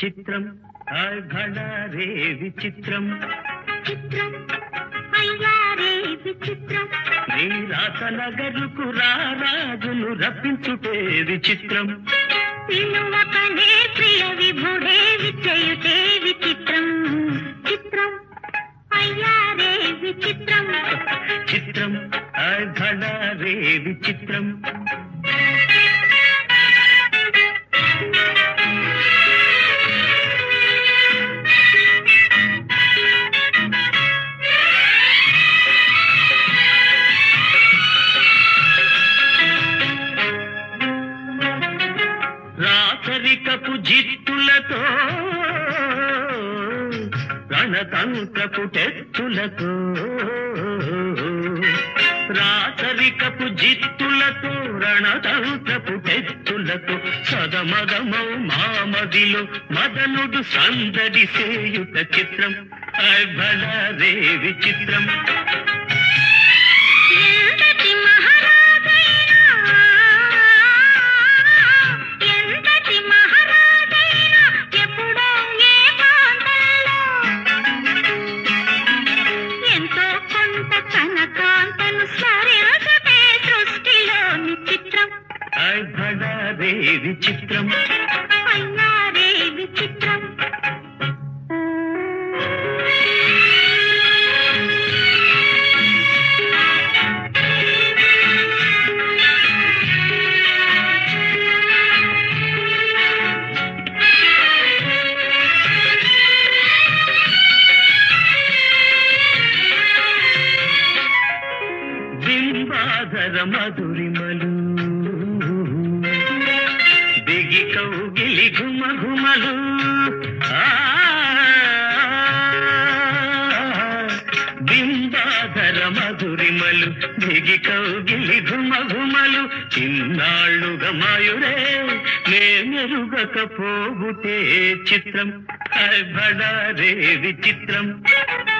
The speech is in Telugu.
చిత్రం హాయ్ భళా రే విచిత్రం చిత్రం అయ్యారే విచిత్రం నీ రాత నగరుకు రారాజును రప్పించుటే విచిత్రం పిలువకనే ప్రియ విభుడే విచయుటే విచిత్రం చిత్రం అయ్యారే విచిత్రం చిత్రం హాయ్ భళా రే విచిత్రం రాచరికపు జిత్తులతో రణతంత్రపు టెత్తులతో రాచరికపు జిత్తులతో రణతంత్రపు టెత్తులతో సదమదమౌ మామదిలో మదనుడు సందడి సేయుట చిత్రం అభళ రే విచిత్రం ఎంతటి మహారాజైనా ఎంతటి మహారాజైనా ఎప్పుడో ఏ ప్రాంతంలో ఎంతో కొంత తన కాంతను స్మరించటే సృష్టిలోని చిత్రం అభళ రే విచిత్రం అయ్యారే విచిత్రం బింబాధర మధురిమలు దిగి కౌగిలి ఘుమ ఘుమలు ఆ, బింబాధర మధురిమలు దిగి కౌగిలి ఘుమ ఘుమలు చిన్నాళ్ళుగా మాయురే నే మెరుగక పోగుటే చిత్రం అభడ రే విచిత్రం